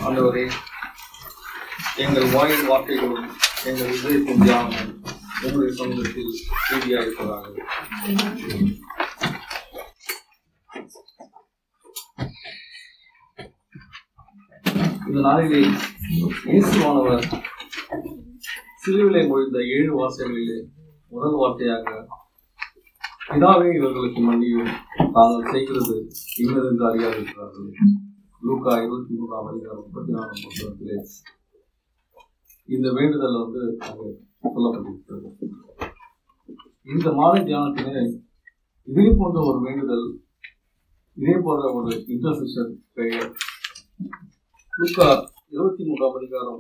ஆண்டவரே எங்கள் வாயின் வார்த்தைகளும் எங்கள் இதயத்தின் தியானமும் உங்களுடைய சமூகத்தில் செய்தியாக இருப்பதாக இந்த நாளிலே இயேசுவானவர் சிலுவிலை மொழிந்த ஏழு வார்த்தைகளிலே முதல் வார்த்தையாக பிதாவே இவர்களுக்கு மன்னியும் தாங்கள் செய்கிறது இன்னதென்று அறியாதிருக்கிறார்கள் லூக்கா இருபத்தி மூணாம் அதிகாரம் முப்பத்தி நாலாம் புத்தகத்திலே இந்த வேண்டுதல் வந்து அங்கே சொல்லப்பட்டிருக்கிறது இந்த மாலை தியானத்திலே இதே போன்ற ஒரு வேண்டுதல் இதே போன்ற ஒரு இன்டர்செஷன் பெயர் லூக்கா இருபத்தி மூன்றாம் அதிகாரம்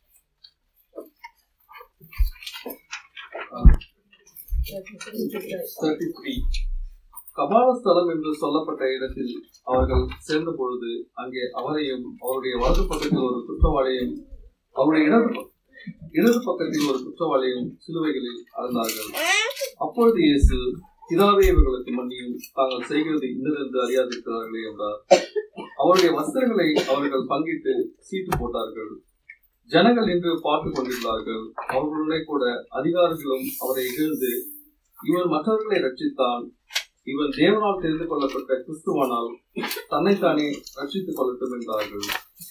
தேர்ட்டி த்ரீ கபாலஸ்தலம் என்று சொல்லப்பட்ட இடத்தில் அவர்கள் சேர்ந்த பொழுது அங்கே அவரையும் அவருடைய வலது பக்கத்தில் ஒரு குற்றவாளியும் அவருடைய இடது ப- இடது பக்கத்தில் ஒரு குற்றவாளியும் சிலுவைகளில் அறந்தார்கள் அப்பொழுது இயேசு பிதாவே இவர்களுக்கு மன்னியும் தாங்கள் செய்கிறது இன்னதென்று அறியாதிருக்கிறார்களே என்றார் அவருடைய வஸ்திரங்களை அவர்கள் பங்கிட்டு சீட்டு போட்டார்கள் ஜனங்கள் நின்று பார்த்து கொண்டிருந்தார்கள் அவர்களுடனே கூட அதிகாரிகளும் அவரை இகழ்ந்து இவன் மற்றவர்களை ரட்சித்தான் இவன் தேவனால் தெரிந்து கொள்ளப்பட்ட கிறிஸ்துவானால் தன்னைத்தானே ரட்சித்துக் கொள்ளட்டும் என்றார்கள்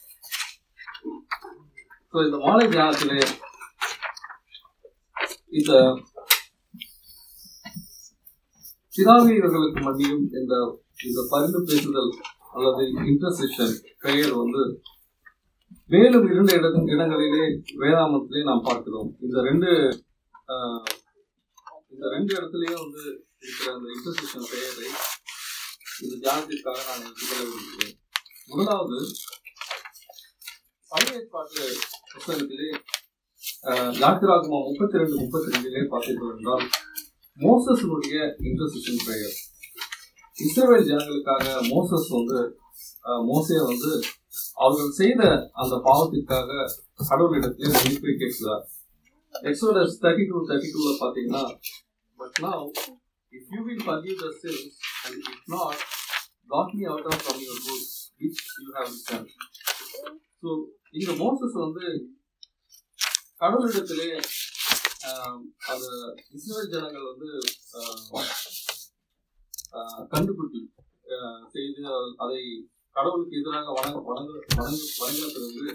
So, இந்த மாலை தியானத்திலே இந்த பிதாவே இவர்களுக்கு மன்னியும் என்ற இந்த பரிந்து பேசுதல் அல்லது இன்டர்செக்ஷன் பெயர் வந்து மேலும் இரண்டு இட இடங்களிலே வேதாமத்திலே நாம் பார்க்கிறோம் இந்த ரெண்டு ஆஹ், இந்த ரெண்டு இடத்துலயும் வந்து இருக்கிற அந்த இன்டர்செக்ஷன் பெயரை இந்த தியானத்திற்காக நான் எடுத்துக்கொள்ள விரும்புகிறேன் முதலாவது பழைய ஏற்பாட்டு புத்தகத்திலே ஆஹ், யாத்திராகமம் முப்பத்தி ரெண்டு முப்பத்தி ரெண்டிலே பார்த்தீர்கள் என்றால் மோசஸினுடைய இன்டர்செக்ஷன் பெயர் இஸ்ரவேல் ஜனங்களுக்காக மோசஸ் வந்து ஆஹ், மோசே வந்து அவர்கள் செய்த அந்த பாவத்திற்காக கடவுளிடத்திலே மன்னிப்பை கேட்கிறார் எக்ஸோடஸ் தேர்ட்டி டூ தேர்ட்டி டூல பாத்தீங்கன்னா but now if you will forgive the sins and if not got me out of from your good which you have done so இங்க மோசஸ் வந்து கடவுளிடத்திலே ஆஹ், அந்த இஸ்ரேல் ஜனங்கள் வந்து ஆஹ், ஆஹ், கண்டுபிடி ஆஹ், செய்து அதை கடவுளுக்கு எதிராக வணங்க வணங்க வணங்க வணங்கின பிறகு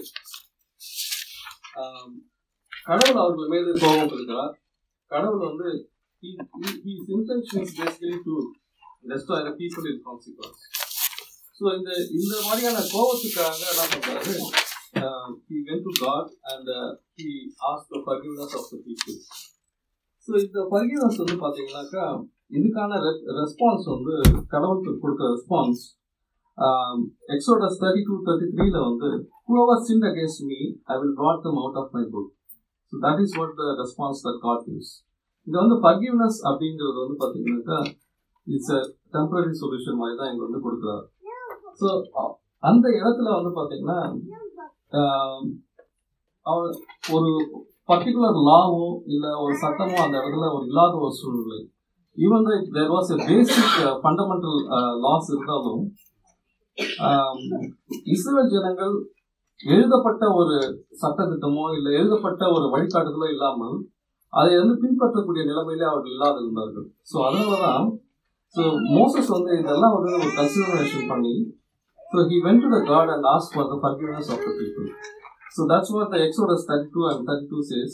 ஆம், கடவுள் அவர்கள் மீது கோபம் இருக்கிறார் கடவுள் வந்து he, he, his intention is basically to destroy the people in consequence. So இந்த இந்த மாதிரியான கோபத்துக்காக என்ன பண்றாரு ஆஹ், he went to God and uh, he asked the forgiveness of the people. So இந்த forgiveness வந்து பாத்தீங்கன்னாக்கா இதுக்கான ரெஸ்பான்ஸ் வந்து கடவுளுக்கு கொடுக்குற response Exodus thirty two thirty த்ரீல வந்து whoever sinned against me I will brought them out of my book so that is what the response that God use இங்க வந்து forgiveness அப்படிங்கிறது வந்து பாத்தீங்கன்னாக்கா இட்ஸ் அ டெம்பரரி சொல்யூஷன் மாதிரி தான் இங்க வந்து கொடுக்குறாரு ஸோ அந்த இடத்துல வந்து பாத்தீங்கன்னா ஆஹ், அவர் ஒரு பர்டிகுலர் லாவோ இல்ல ஒரு சட்டமோ அந்த இடத்துல ஒரு இல்லாத ஒரு சூழ்நிலை even there was a basic fundamental laws இருந்தாலும் ஆம், இஸ்ரேல் ஜனங்கள் எழுதப்பட்ட ஒரு சட்டத்திட்டமோ இல்லை எழுதப்பட்ட ஒரு வழிகாட்டுதலோ இல்லாமல் அதை வந்து பின்பற்றக்கூடிய நிலைமையிலே அவர்கள் இல்லாத இருந்தார்கள் ஸோ அதனால தான் ஸோ மோசஸ் வந்து இதெல்லாம் வந்து ஒரு கன்சிடரேஷன் பண்ணி so he went to the God and ask for the forgiveness of the people so that's what the Exodus thirty two and thirty two says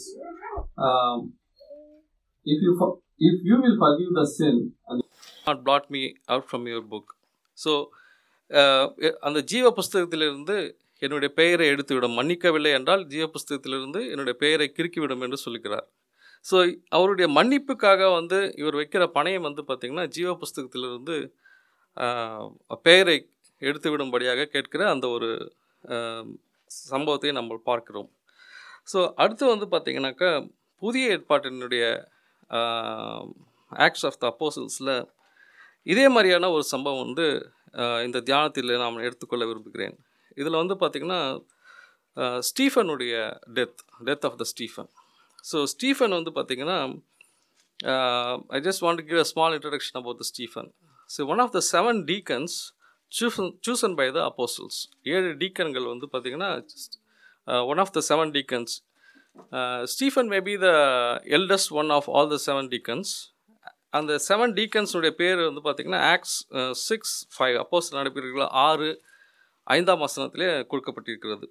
if you if you will forgive the sin not blot me out from your book so அந்த ஜீவ புஸ்தகத்திலிருந்து என்னுடைய பெயரை எடுத்துவிடும் மன்னிக்கவில்லை என்றால் ஜீவ புஸ்தகத்திலிருந்து என்னுடைய பெயரை கிறுக்கிவிடும் என்று சொல்லுகிறார் ஸோ அவருடைய மன்னிப்புக்காக வந்து இவர் வைக்கிற பணையம் வந்து பார்த்திங்கன்னா ஜீவ புஸ்தகத்திலிருந்து ஆஹ், பெயரை எடுத்துவிடும்படியாக கேட்கிற அந்த ஒரு ஆஹ், சம்பவத்தை நம்ம பார்க்கிறோம் ஸோ அடுத்து வந்து பார்த்திங்கனாக்கா புதிய ஏற்பாட்டினுடைய ஆக்ட்ஸ் ஆஃப் த அப்போசல்ஸில் இதே மாதிரியான ஒரு சம்பவம் வந்து ஆஹ், இந்த தியானத்தில் நாம் எடுத்துக்கொள்ள விரும்புகிறேன் இதில் வந்து பார்த்திங்கன்னா ஆஹ், ஸ்டீஃபனுடைய death death of the Stephen so Stephen வந்து பார்த்திங்கன்னா I just want to give a small introduction about the Stephen so one of the seven deacons chosen chosen by the apostles ஏழு டீக்கன்கள் வந்து பார்த்திங்கன்னா one of the seven deacons Stephen may be the eldest one of all the seven deacons அந்த seven டீக்கன்ஸுடைய பேர் வந்து பார்த்திங்கன்னா aux six five அப்போஸ் நடைபெறுகிற ஆறு ஐந்தாம் வசனத்திலே கொடுக்கப்பட்டிருக்கிறது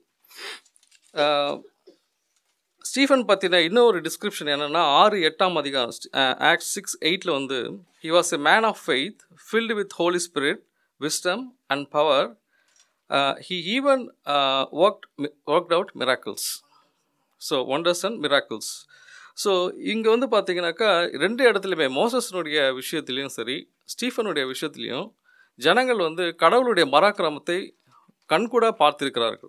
ஸ்டீஃபன் பற்றின இன்னொரு டிஸ்கிரிப்ஷன் என்னென்னா ஆறு எட்டாம் அதிகாரம் ஆக்ட் சிக்ஸ் எயிட்டில் வந்து he was a man of faith filled with holy spirit wisdom and power he even work worked out miracles so wonders and miracles so இங்கே வந்து பார்த்தீங்கன்னாக்கா ரெண்டு இடத்துலையுமே மோசஸ்னுடைய விஷயத்துலையும் சரி ஸ்டீஃபனுடைய விஷயத்துலையும் ஜனங்கள் வந்து கடவுளுடைய மராக்கிரமத்தை கண்கூட பார்த்திருக்கிறார்கள்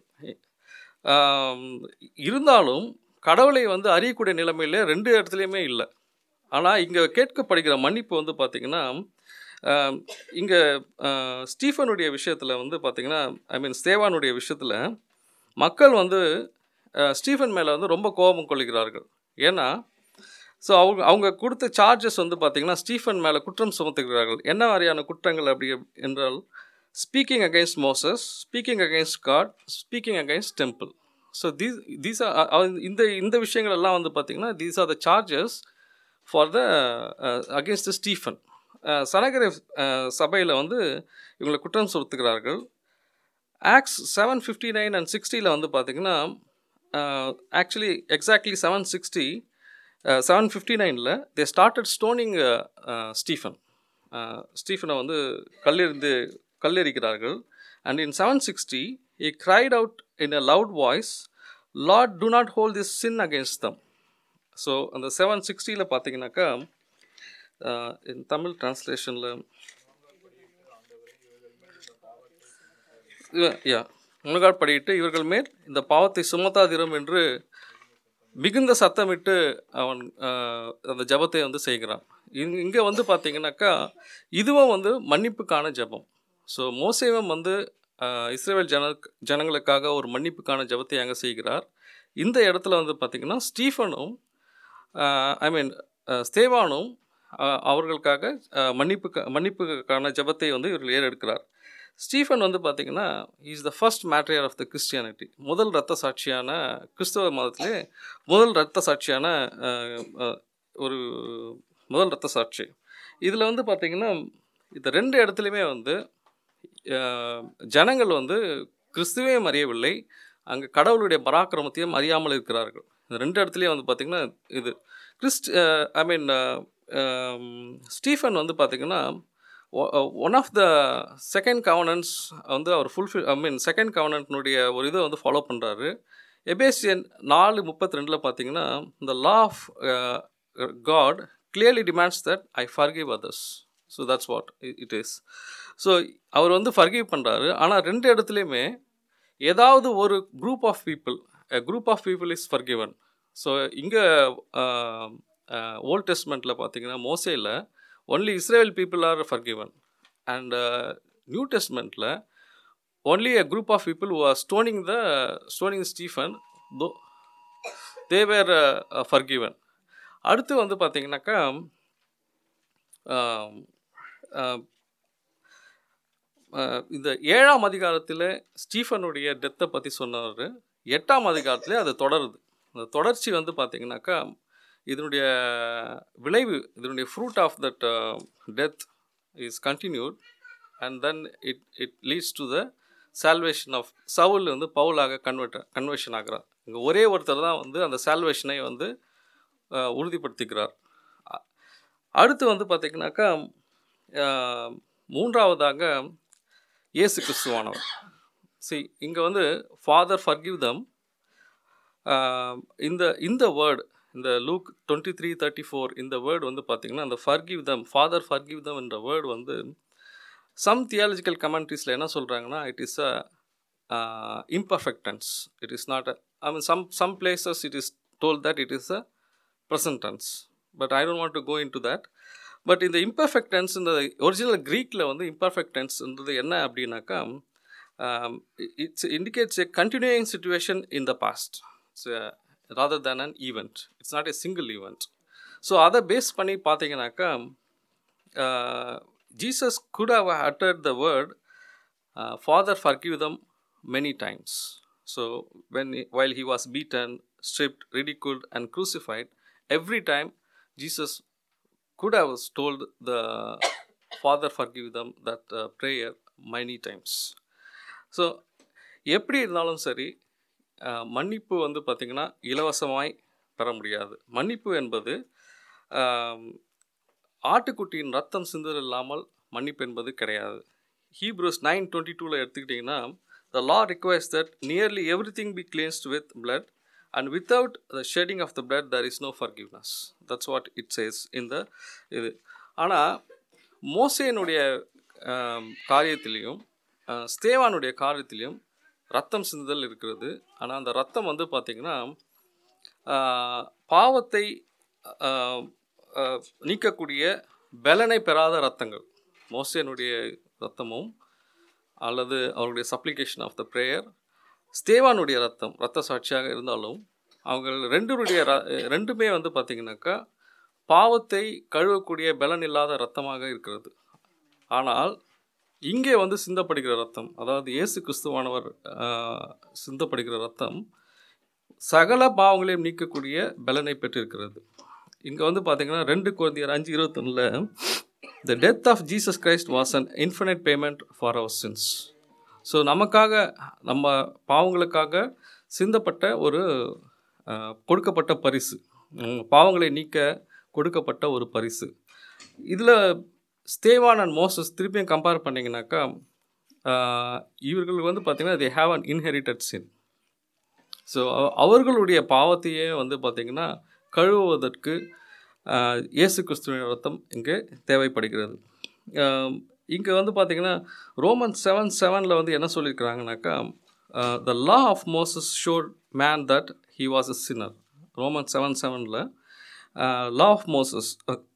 இருந்தாலும் கடவுளை வந்து அறியக்கூடிய நிலைமையில் ரெண்டு இடத்துலையுமே இல்லை ஆனால் இங்கே கேட்கப்படுகிற மன்னிப்பு வந்து பார்த்திங்கன்னா இங்கே ஸ்டீஃபனுடைய விஷயத்தில் வந்து பார்த்திங்கன்னா ஐ மீன் ஸ்தேவானுடைய விஷயத்தில் மக்கள் வந்து ஸ்டீஃபன் மேலே வந்து ரொம்ப கோபம் கொள்கிறார்கள் ஏன்னா ஸோ அவங்க அவங்க கொடுத்த சார்ஜஸ் வந்து பார்த்திங்கன்னா ஸ்டீஃபன் மேலே குற்றம் சுமத்துகிறார்கள் என்ன மாதிரியான குற்றங்கள் அப்படி என்றால் speaking against Moses speaking against God speaking against temple so these these are இந்த இந்த விஷயங்கள் எல்லாம் வந்து பார்த்திங்கன்னா these are the charges for the against Stephen சனகர சபையில் வந்து இவங்களை குற்றம் சுமத்துகிறார்கள் Acts seven fifty nine and சிக்ஸ்டியில் வந்து பார்த்திங்கன்னா actually exactly seven sixty seven fifty நைனில் தே ஸ்டார்டட் ஸ்டோனிங் ஸ்டீஃபன் ஸ்டீஃபனை வந்து கல்லெறிந்து கல்லெறிக்கிறார்கள் and in seven sixty he cried out in a loud voice Lord do not hold this sin against them so அந்த seven சிக்ஸ்டியில் பார்த்தீங்கன்னாக்கா in Tamil டிரான்ஸ்லேஷனில் யா முழுகாட் படியிட்டு இவர்கள் மேல் இந்த பாவத்தை சுமத்தாதிரும் என்று மிகுந்த சத்தமிட்டு அவன் அந்த ஜபத்தை வந்து செய்கிறான் இங் இங்கே வந்து பார்த்தீங்கன்னாக்கா இதுவும் வந்து மன்னிப்புக்கான ஜபம் ஸோ மோசேவம் வந்து இஸ்ரேல் ஜன ஜனங்களுக்காக ஒரு மன்னிப்புக்கான ஜபத்தை அங்கே செய்கிறார் இந்த இடத்துல வந்து பார்த்திங்கன்னா ஸ்டீஃபனும் ஐ மீன் ஸ்தேவானும் அவர்களுக்காக மன்னிப்பு மன்னிப்புக்கான ஜபத்தை வந்து இவர்கள் ஏறெடுக்கிறார் ஸ்டீஃபன் வந்து பார்த்திங்கன்னா is the first martyr of the Christianity முதல் ரத்த சாட்சியான கிறிஸ்தவ மதத்திலே முதல் ரத்த சாட்சியான ஒரு முதல் ரத்த சாட்சி இதில் வந்து பார்த்திங்கன்னா இந்த ரெண்டு இடத்துலையுமே வந்து ஜனங்கள் வந்து கிறிஸ்துவையும் அறியவில்லை அங்கே கடவுளுடைய பராக்கிரமத்தையும் அறியாமல் இருக்கிறார்கள் இந்த ரெண்டு இடத்துலையும் வந்து பார்த்திங்கன்னா இது கிறிஸ்ட் ஐ மீன் ஸ்டீஃபன் வந்து பார்த்திங்கன்னா one of the second governance வந்து அவர் ஃபுல்ஃபில் ஐ மீன் செகண்ட் கவர்னன்ட்னுடைய ஒரு இதை வந்து ஃபாலோ பண்ணுறாரு எபேசியன் நாலு முப்பத்தி ரெண்டில் பார்த்தீங்கன்னா இந்த law of God clearly demands that I forgive others so that's what it is so அவர் வந்து ஃபர்கிவ் பண்ணுறாரு ஆனால் ரெண்டு இடத்துலையுமே ஏதாவது ஒரு group of people group of people is forgiven so இங்கே ஓல்ட் டெஸ்ட்மெண்ட்டில் பார்த்தீங்கன்னா மோசேயில் only Israel people are forgiven and new டெஸ்ட்மெண்ட்டில் only a group of people who are stoning the stoning Stephen though they were forgiven அடுத்து வந்து பார்த்தீங்கன்னாக்கா இந்த ஏழாம் அதிகாரத்தில் ஸ்டீஃபனுடைய டெத்தை பற்றி சொன்னார் எட்டாம் அதிகாரத்தில் அது தொடருது அந்த தொடர்ச்சி வந்து பார்த்திங்கனாக்கா இதனுடைய விளைவு இதனுடைய fruit of that death is continued and then it it leads to the salvation of Saul வந்து பவுலாக கன்வெர்ட் கன்வர்ஷன் ஆகிறார் இங்கே ஒரே ஒருத்தர் தான் வந்து அந்த சால்வேஷனை வந்து உறுதிப்படுத்திக்கிறார் அடுத்து வந்து பார்த்திங்கனாக்கா மூன்றாவதாக இயேசு கிறிஸ்துவானவர் சி இங்கே வந்து ஃபாதர் ஃபர்கிவ் தம் இந்த இந்த வேர்டு இந்த Luke twenty three thirty four இந்த வேர்டு வந்து பார்த்திங்கன்னா அந்த forgive them Father forgive them என்ற வேர்டு வந்து சம் தியாலஜிக்கல் கமெண்ட்ரிஸில் என்ன சொல்கிறாங்கன்னா it is a imperfect tense it is not a I mean some some places it is told that it is a present tense but I don't want to go into that but பட் இந்த imperfect tense இந்த original க்ரீக்கில் வந்து imperfect டென்ஸ்ன்றது என்ன அப்படின்னாக்கா it's indicates a continuing situation in the past it's rather than an event it's not a single event so அதை base பண்ணி பார்த்தீங்கன்னாக்கா Jesus could have uttered the word Father forgive them many times so when he- while he was beaten stripped ridiculed and crucified every time jesus could have told the father forgive them that uh, prayer many times so எப்படி இருந்தாலும் சரி அஹ், மன்னிப்பு வந்து பார்த்திங்கன்னா இலவசமாய் பெற முடியாது மன்னிப்பு என்பது ஆம், ஆட்டுக்குட்டியின் ரத்தம் சிந்துதல் இல்லாமல் மன்னிப்பு என்பது கிடையாது ஹீப்ரூஸ் நைன் டுவெண்ட்டி டூவில் எடுத்துக்கிட்டிங்கன்னா த லா requires that nearly everything be cleansed with blood and without the shedding of the blood there is no forgiveness that's what it says in the இது ஆனால் மோசேனுடைய ஆம், காரியத்திலையும் ஆஹ், ஸ்தேவானுடைய காரியத்திலையும் ரத்தம் சிந்துதல் இருக்கிறது ஆனால் அந்த ரத்தம் வந்து பார்த்திங்கன்னா ஆஹ், பாவத்தை ஆஹ், ஆஹ், நீக்கக்கூடிய பலனை பெறாத ரத்தங்கள் மோசேனுடைய ரத்தமும் அல்லது அவருடைய சப்ளிகேஷன் ஆஃப் த ப்ரேயர் ஸ்தேவானுடைய ரத்தம் ரத்த சாட்சியாக இருந்தாலும் அவங்க ரெண்டுடைய ர ரெண்டுமே வந்து பார்த்திங்கனாக்கா பாவத்தை கழுவக்கூடிய பலன் இல்லாத ரத்தமாக இருக்கிறது ஆனால் இங்கே வந்து சிந்தப்படுகிற ரத்தம் அதாவது இயேசு கிறிஸ்துவானவர் ஆஹ், சிந்தப்படுகிற ரத்தம் சகல பாவங்களையும் நீக்கக்கூடிய பலனை பெற்றிருக்கிறது இங்கே வந்து பார்த்தீங்கன்னா ரெண்டு குழந்தையர் அஞ்சு இருபத்தொன்னில் the death of Jesus Christ was an infinite payment for our sins so நமக்காக நம்ம பாவங்களுக்காக சிந்தப்பட்ட ஒரு ஆஹ், கொடுக்கப்பட்ட பரிசு உம், பாவங்களை நீக்க கொடுக்கப்பட்ட ஒரு பரிசு இதில் ஸ்தேவான் அண்ட் மோசஸ் திருப்பியும் கம்பேர் பண்ணிங்கனாக்கா ஆஹ், இவர்கள் வந்து பார்த்திங்கன்னா they have an inherited sin so அவர்களுடைய பாவத்தையே வந்து பார்த்திங்கன்னா கழுவுவதற்கு ஆஹ், இயேசு கிறிஸ்துவின் ரத்தம் இங்கே தேவைப்படுகிறது இங்கே வந்து பார்த்திங்கன்னா ரோமன் செவன் செவனில் வந்து என்ன சொல்லியிருக்கிறாங்கனாக்கா the law of Moses showed man that he was a sinner Roman seven செவனில் law of Moses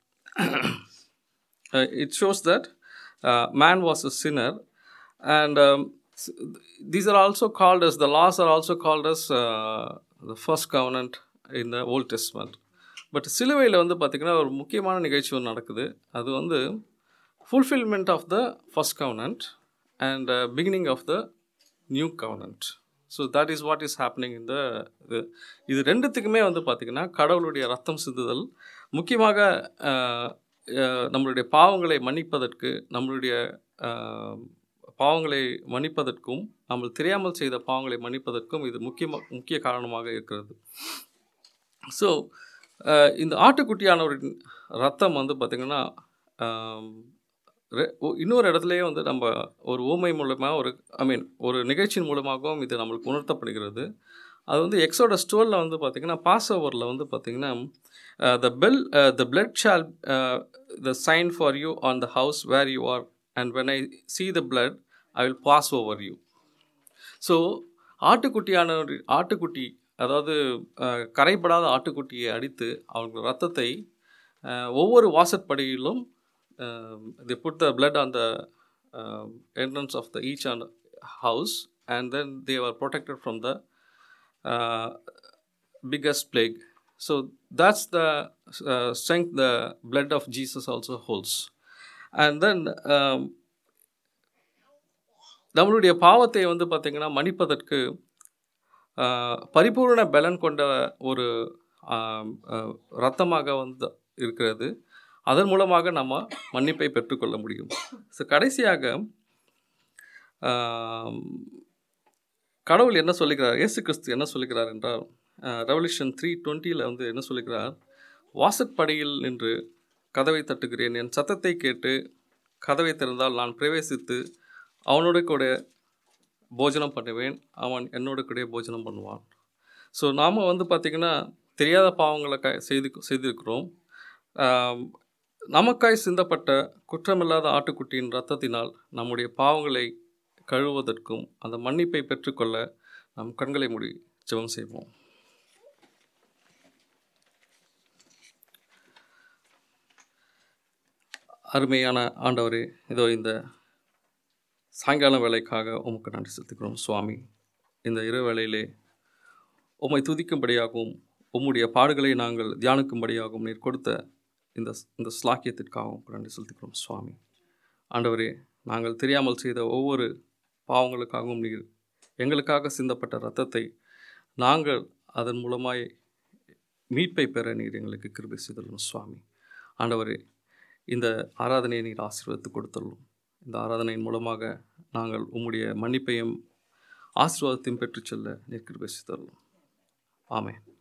it shows that uh, man was a sinner and um, s- these are also called as the laws are also called as uh, the first covenant in the old testament but சிலுவையில் வந்து பார்த்திங்கன்னா ஒரு முக்கியமான நிகழ்ச்சி ஒன்று நடக்குது அது வந்து fulfilment of the first covenant and beginning of the new covenant so that is what is happening இந்த இது இது ரெண்டுத்துக்குமே வந்து பார்த்திங்கன்னா கடவுளுடைய ரத்தம் சிந்துதல் முக்கியமாக அஹ், அஹ், நம்மளுடைய பாவங்களை மன்னிப்பதற்கு நம்மளுடைய அஹ், பாவங்களை மன்னிப்பதற்கும் நம்ம தெரியாமல் செய்த பாவங்களை மன்னிப்பதற்கும் இது முக்கியமாக முக்கிய காரணமாக இருக்கிறது ஸோ இந்த ஆட்டுக்குட்டியானவரின் ரத்தம் வந்து பார்த்திங்கன்னா ஆம், ரெ- ஒ- இன்னொரு இடத்துலையே வந்து நம்ம ஒரு ஊமை மூலமாக ஒரு ஐ மீன் ஒரு நிகழ்ச்சியின் மூலமாகவும் இது நம்மளுக்கு உணர்த்தப்படுகிறது அது வந்து எக்ஸோட ஸ்டோரில் வந்து பார்த்திங்கன்னா பாஸ் ஓவரில் வந்து பார்த்திங்கன்னா the bell the blood shall the sign for you on the house where you are and when I see the blood I will pass over you so ஆட்டுக்குட்டியான ஒரு ஆட்டுக்குட்டி அதாவது அஹ், கரைபடாத ஆட்டுக்குட்டியை அடித்து அவங்க ரத்தத்தை அஹ், ஒவ்வொரு வாசற்படியிலும் they put the blood on the um, entrance of the each and house and then they were protected from the uh, biggest plague so that's the uh, strength the blood of jesus also holds and then um, நம்மளுடைய பாவத்தை வந்து பார்த்திங்கன்னா மன்னிப்பதற்கு ஆஹ், பரிபூரண பலன் கொண்ட ஒரு ஆம், ஆஹ், ரத்தமாக வந்து இருக்கிறது அதன் மூலமாக நம்ம மன்னிப்பை பெற்றுக்கொள்ள முடியும் ஸோ கடைசியாக ஆம், கடவுள் என்ன சொல்லுகிறார் இயேசு கிறிஸ்து என்ன சொல்லுகிறார் என்றால் ரெவல்யூஷன் த்ரீ டுவெண்ட்டியில் வந்து என்ன சொல்லுகிறார் வாசற்படியில் நின்று கதவை தட்டுகிறேன் என் சத்தத்தை கேட்டு கதவை திறந்தால் நான் பிரவேசித்து அவனோட கூட போஜனம் பண்ணுவேன் அவன் என்னோட கூட போஜனம் பண்ணுவான் ஸோ நாம் வந்து பார்த்திங்கன்னா தெரியாத பாவங்களை க செய்து செய்திருக்கிறோம் ஆம், நமக்காய் சிந்தப்பட்ட குற்றமில்லாத ஆட்டுக்குட்டியின் இரத்தத்தினால் நம்முடைய பாவங்களை கழுவுவதற்கும் அந்த மன்னிப்பை பெற்றுக்கொள்ள நம் கண்களை மூடி ஜெபம் செய்வோம் அருமையான ஆண்டவரே இதோ இந்த சாயங்கால வேலைக்காக உமக்கு நன்றி செலுத்துகிறோம் சுவாமி இந்த இரு வேளையிலே உம்மை துதிக்கும்படியாகவும் உம்முடைய பாடுகளை நாங்கள் தியானிக்கும்படியாகவும் நீர் கொடுத்த இந்த இந்த ஸ்லாக்கியத்திற்காகவும் உமக்கு நன்றி செலுத்துகிறோம் சுவாமி ஆண்டவரே நாங்கள் தெரியாமல் செய்த ஒவ்வொரு பாவங்களுக்காகவும் நீர் எங்களுக்காக சிந்தப்பட்ட இரத்தத்தை நாங்கள் அதன் மூலமாய் மீட்பை பெற நீர் எங்களுக்கு கிருபை செய்தலும் சுவாமி ஆண்டவரே இந்த ஆராதனையை நீர் ஆசீர்வதித்து கொடுத்துள்ளோம் இந்த ஆராதனையின் மூலமாக நாங்கள் உம்முடைய மன்னிப்பையும் ஆசீர்வாதத்தையும் பெற்றுச் செல்ல நீர் கிருபை செய்தலும் ஆமென்